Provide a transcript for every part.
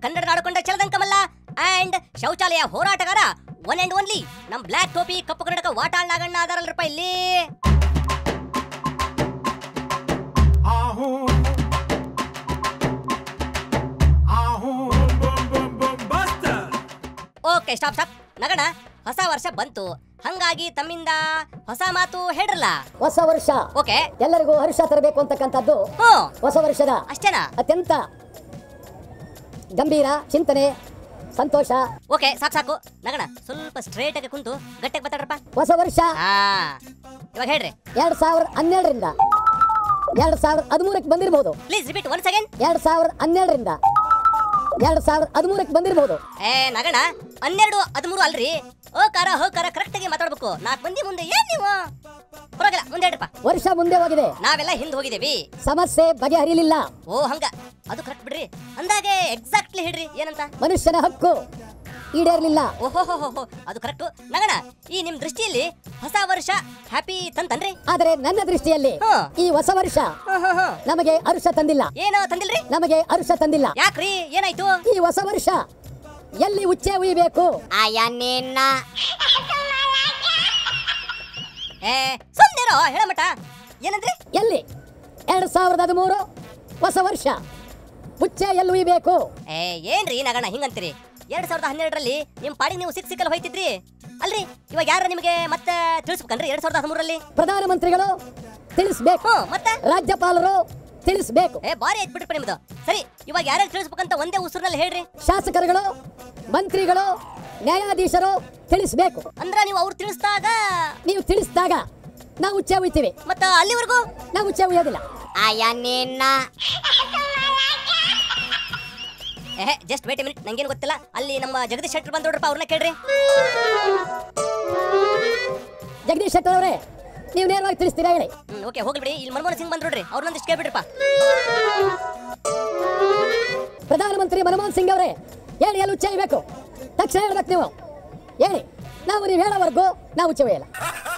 Kannada ನಾಡುಕೊಂಡ ಚಲದಂಕಮಲ್ಲ and ಶೌಚಾಲಯ ಹೋರಾಟಗಾರ one and only ನಮ್ ಬ್ಲಾಕ್ ಟೋಪಿ ಕಪ್ಪು ಕನ್ನಡಕ ವಾಟಾಳ್ ನಾಗಣ್ಣ ಅದಾರಲ್ರಪ್ಪ ಇಲ್ಲಿ Ahoo. Ahoo. Boom, boom, boom, buster. Okay stop stop ನಗಣ ಹೊಸ ವರ್ಷ ಬಂತು ಹಂಗಾಗಿ ತಮ್ಮಿಂದ ಹೊಸ ಮಾತು ಹೇಳ್ರಲ್ಲ ಹೊಸ ವರ್ಷ ಓಕೆ ಎಲ್ಲರಿಗೂ ಹರ್ಷ ತರಬೇಕು ಅಂತಕ್ಕಂಥದ್ದು ಹ್ಞೂ ಹೊಸ ವರ್ಷದ ಅಷ್ಟೇನಾ ಅತ್ಯಂತ ಗಂಭೀರ ಚಿಂತನೆ ಸಂತೋಷ ಓಕೆ ಸಾಕು ಸಾಕು ನಗಣ ಸ್ವಲ್ಪ ಸ್ಟ್ರೇಟ್ ಆಗಿ ಕುಂತು ಗಟ್ಟಿಗೆ ಮಾತಾಡ್ರಪ್ಪ ಹೊಸ ವರ್ಷ ಹಾ ಇವಾಗ ಹೇಳ್ರಿ ಎರಡ್ ಸಾವಿರದ ಹನ್ನೆರಡರಿಂದ ಎರಡ್ ಸಾವಿರದ ಹದಿಮೂರಕ್ಕೆ ಬಂದಿರಬಹುದು ಪ್ಲೀಸ್ ರಿಪೀಟ್ ಒನ್ ಸೆಕೆಂಡ್ ಎರಡ್ ಸಾವಿರದ ಹನ್ನೆರಡರಿಂದ ಎರಡ್ ಸಾವಿರದ ಹದಿಮೂರಕ್ಕೆ ಬಂದಿರಬಹುದು ಏ ನಗಣ ಹನ್ನೆರಡು ಹದಿಮೂರು ಅಲ್ರಿ ಓಕಾರ ಹೋಕಾರ ಕರೆಕ್ಟ್ ಆಗಿ ಮಾತಾಡ್ಬೇಕು ನಾಲ್ಕು ಮಂದಿ ಮುಂದೆ ಏನ್ ನೀವು ಪರವಾಗಿಲ್ಲ ಮುಂದೆ ಹೇಳ್ರಪ್ಪ ವರ್ಷ ಮುಂದೆ ಹೋಗಿದೆ ನಾವೆಲ್ಲ ಹಿಂದೆ ಹೋಗಿದೇವಿ ಸಮಸ್ಯೆ ಬಗೆಹರಿಲಿಲ್ಲ ಓ ಹಂಗ ಅದು ಕರೆಕ್ಟ್ ಬಿಡ್ರಿ ಅಂದಾಗೆ ಎಕ್ಸಾಕ್ಟ್ಲಿ ಹೇಳ್ರಿ ಏನಂತ ಮನುಷ್ಯನ ಹಕ್ಕು ಈಡೇರಲಿಲ್ಲ ಓಹೋ ಅದು ಕರೆಕ್ಟ್ ನಗಣ ಈ ನಿಮ್ ದೃಷ್ಟಿಯಲ್ಲಿ ಹೊಸ ವರ್ಷ ಹ್ಯಾಪಿ ತಂತನ್ರಿ ಆದರೆ ನನ್ನ ದೃಷ್ಟಿಯಲ್ಲಿ ಹಾ. ಈ ಹೊಸ ವರ್ಷ ನಮಗೆ ಹರ್ಷ ತಂದಿಲ್ಲ ಏನೋ ತಂದಿಲ್ರಿ ನಮಗೆ ಹರ್ಷ ತಂದಿಲ್ಲ ಯಾಕ್ರಿ ಏನಾಯ್ತು ಈ ಹೊಸ ವರ್ಷ ಎಲ್ಲಿ ಉಚ್ಚೆ ಉಯ್ಬೇಕು ಆಯಾ ನಿನ್ನ ಏ ಸುಮ್ನಿರೋ ಹೇಳಮಟ ಏನಂದ್ರಿ ಎಲ್ಲಿ ಎರಡ್ ಸಾವಿರದ ಹದಿಮೂರು ಹೊಸ ವರ್ಷ ಉಚ್ಚೆ ಎಲ್ಲಿ ಉಯ್ಬೇಕು ಏ ಏನ್ರಿ ನಗಣ ಹಿಂಗಂತೀರಿ ಎರಡ್ ಸಾವಿರದ ಹನ್ನೆರಡರಲ್ಲಿ ನಿಮ್ ಪಾಡಿಗೆ ನೀವು ಸಿಕ್ ಸಿಕ್ಕಲ್ಲಿ ಹೋಯ್ತಿದ್ರಿ ಅಲ್ರಿ ಇವಾಗ ಯಾರ ನಿಮಗೆ ಮತ್ತೆ ತಿಳಿಸ್ಬೇಕನ್ರಿ ಎರಡ್ ಸಾವಿರದ ಹದಿಮೂರರಲ್ಲಿ ಪ್ರಧಾನಮಂತ್ರಿಗಳು ತಿಳಿಸ್ಬೇಕು ಹ್ಞೂ ಮತ್ತೆ ರಾಜ್ಯಪಾಲರು ತಿಳಿಸ್ಬೇಕು ಏ ಬಾರಿ ಆಯ್ತು ಬಿಡ್ರಿ ನಿಮ್ದು ಸರಿ ಇವಾಗ ಯಾರ್ಯಾರು ತಿಳಿಸ್ಬೇಕಂತ ಒಂದೇ ಉಸಿರಿನಲ್ಲಿ ಹೇಳ್ರಿ ಶಾಸಕರುಗಳು ಮಂತ್ರಿಗಳು ನ್ಯಾಯಾಧೀಶರು ತಿಳಿಸ್ಬೇಕು ಅಂದ್ರ ನೀವು ಅವ್ರು ತಿಳಿಸಿದಾಗ ನೀವು ತಿಳಿಸಿದಾಗ ನಾವು ಉಚ್ಚೆ ಉಯ್ತೀವಿ ಮತ್ತ ಅಲ್ಲಿವರೆಗೂ ನಾವು ಉಚ್ಚೆ ಉಯ್ಯೋದಿಲ್ಲ ಆಯಾ ನಿನ್ನ ಏ ಜಸ್ಟ್ ವೇಟ್ ಮಿನಿಟ್ ನಂಗೇನು ಗೊತ್ತಿಲ್ಲ ಅಲ್ಲಿ ನಮ್ಮ ಜಗದೀಶ್ ಶೆಟ್ಟರ್ ಬಂದ್ ನೋಡ್ರಪ್ಪ ಅವ್ರನ್ನ ಕೇಳ್ರಿ ಜಗದೀಶ್ ಶೆಟ್ಟರ್ ಅವರೇ ನೀವು ನೇರವಾಗಿ ತಿಳಿಸ್ತೀರಾ ಹೇಳಿ ಹ್ಮ್ ಓಕೆ ಹೋಗ್ಲಿ ಬಿಡಿ ಇಲ್ಲಿ ಮನಮೋಹನ್ ಸಿಂಗ್ ಬಂದ್ ನೋಡ್ರಿ ಅವ್ರನ್ನೊಂದಿಷ್ಟು ಕೇಳ್ಬಿಡ್ರಪ್ಪ ಪ್ರಧಾನಮಂತ್ರಿ ಮನಮೋಹನ್ ಸಿಂಗ್ ಅವರೇ ಹೇಳಿ ಎಲ್ಲಿ ಉಚ್ಚೆ ಉಯ್ಬೇಕು ತಕ್ಷಣ ಹೇಳ್ಬೇಕು ನೀವು ಹೇಳಿ ನಾವು ನೀವು ಹೇಳೋವರೆಗೂ ನಾವು ಉಚ್ಚೆ ಉಯ್ಯಲ್ಲ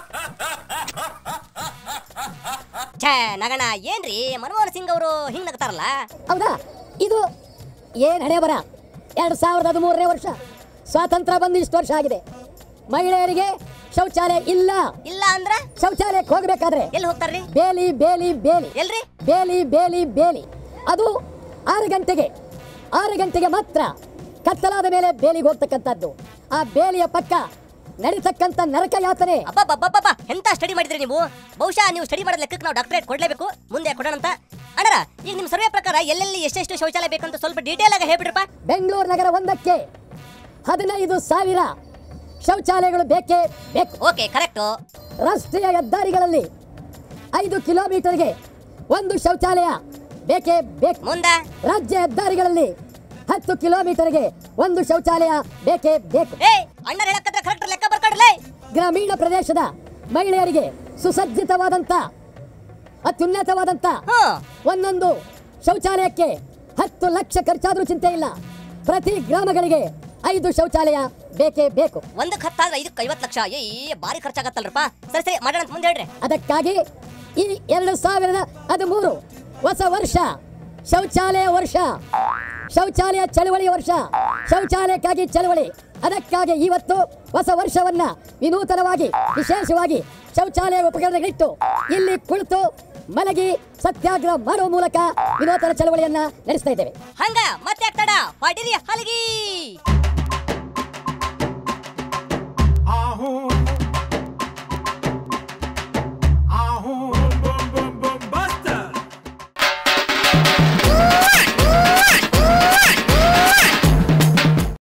ಛೇ ನಗಣ ಏನ್ರಿ ಮನಮೋಹನ್ ಸಿಂಗ್ ಅವರು ಹಿಂಗ್ ನಗ್ತಾರಲ್ಲ ಹೌದಾ ಇದು ಏನು ಹಣೆ ಬರ ಎರಡು ಸಾವಿರದ ಹದಿಮೂರನೇ ವರ್ಷ ಸ್ವಾತಂತ್ರ್ಯ ಬಂದು ಇಷ್ಟು ವರ್ಷ ಆಗಿದೆ ಮಹಿಳೆಯರಿಗೆ ಶೌಚಾಲಯ ಇಲ್ಲ ಇಲ್ಲ ಅಂದ್ರ ಶೌಚಾಲಯಕ್ಕೆ ಹೋಗ್ಬೇಕಾದ್ರೆ ಎಲ್ಲಿ ಹೋಗ್ತಾರ್ರಿ ಬೇಲಿ ಬೇಲಿ ಬೇಲಿ ಎಲ್ರಿ ಬೇಲಿ ಬೇಲಿ ಬೇಲಿ ಅದು ಆರು ಗಂಟೆಗೆ ಆರು ಗಂಟೆಗೆ ಮಾತ್ರ ಕತ್ತಲಾದ ಮೇಲೆ ಬೇಲಿಗೆ ಹೋಗ್ತಕ್ಕಂಥದ್ದು ಆ ಬೇಲಿಯ ಪಕ್ಕ ನಡೀತಕ್ಕಂಥ ನರಕ ಯಾತನೆ ಅಬ್ಬಬ್ಬಬ್ಬಬ್ಬ ಎಂತ ಸ್ಟಡಿ ಮಾಡಿದ್ರಿ ನೀವು ಬಹುಶಃ ನೀವು ಸ್ಟಡಿ ಮಾಡೋದ್ ಲೆಕ್ಕಕ್ಕೆ ನಾವು ಡಾಕ್ಟರೇಟ್ ಕೊಡ್ಲೇಬೇಕು ಮುಂದೆ ಕೊಡೋಣ ಅಂತ ಅಣ್ಣರ ಈಗ ನಿಮ್ ಸರ್ವೆ ಪ್ರಕಾರ ಎಲ್ಲೆಲ್ಲಿ ಎಷ್ಟೆಷ್ಟು ಶೌಚಾಲಯ ಬೇಕಂತ ಸ್ವಲ್ಪ ಡೀಟೇಲ್ ಆಗಿ ಹೇಳ್ಬಿಡ್ರಪ್ಪ ಬೆಂಗಳೂರು ನಗರ ಒಂದಕ್ಕೆ ಹದಿನೈದು ಸಾವಿರ ಶೌಚಾಲಯಗಳು ಬೇಕೇ ಬೇಕು ಓಕೆ ಕರೆಕ್ಟು ರಾಷ್ಟ್ರೀಯ ಹೆದ್ದಾರಿಗಳಲ್ಲಿ ಐದು ಕಿಲೋಮೀಟರ್ಗೆ ಒಂದು ಶೌಚಾಲಯ ಬೇಕೇ ಬೇಕು ಮುಂದೆ ರಾಜ್ಯ ಹೆದ್ದಾರಿಗಳಲ್ಲಿ ಹತ್ತು ಕಿಲೋಮೀಟರ್ಗೆ ಒಂದು ಶೌಚಾಲಯ ಬೇಕೇ ಬೇಕು ಏ ಅಣ್ಣ ಹೇಳಕ್ಕಂದ್ರೆ ಕರೆಕ್ಟ್ ಲೆಕ್ಕ ಬರ್ಕೊಡ್ಲೇ ಗ್ರಾಮೀಣ ಪ್ರದೇಶದ ಮಹಿಳೆಯರಿಗೆ ಸುಸಜ್ಜಿತವಾದಂಥ ಅತ್ಯುನ್ನತವಾದಂಥ ಹ್ಮ್ ಒಂದೊಂದು ಶೌಚಾಲಯಕ್ಕೆ ಹತ್ತು ಲಕ್ಷ ಖರ್ಚಾದ್ರೂ ಚಿಂತೆ ಇಲ್ಲ ಪ್ರತಿ ಗ್ರಾಮಗಳಿಗೆ ಐದು ಶೌಚಾಲಯ ಬೇಕೇ ಬೇಕು ಒಂದಕ್ಕೆ ಹತ್ತಾದ್ರೆ ಐದಕ್ಕೆ ಐವತ್ತು ಲಕ್ಷ ಏ ಭಾರಿ ಖರ್ಚಾಗತ್ತಲ್ರಪ್ಪ ಸರಿ ಸರಿ ಮಾಡೋಣ ಅಂತ ಮುಂದೆ ಹೇಳ್ರಿ ಅದಕ್ಕಾಗಿ ಈ ಎರಡು ಸಾವಿರದ ಹದಿಮೂರು ಹೊಸ ವರ್ಷ ಶೌಚಾಲಯ ವರ್ಷ ಶೌಚಾಲಯ ಚಳವಳಿ ವರ್ಷ ಶೌಚಾಲಯಕ್ಕಾಗಿ ಚಳವಳಿ ಅದಕ್ಕಾಗಿ ಇವತ್ತು ಹೊಸ ವರ್ಷವನ್ನ ವಿನೂತನವಾಗಿ ವಿಶೇಷವಾಗಿ ಶೌಚಾಲಯ ಉಪಕರಣಗಳಿಟ್ಟು ಇಲ್ಲಿ ಕುಳಿತು ಮಲಗಿ ಸತ್ಯಾಗ್ರಹ ಮಾಡುವ ಮೂಲಕ ವಿನೂತನ ಚಳವಳಿಯನ್ನ ನಡೆಸ್ತಾ ಇದ್ದೇವೆ ಹಂಗ ಮತ್ತೆ ಆಗ್ತಾಡ ಹೊಡಿರಿ ಹಲಗಿ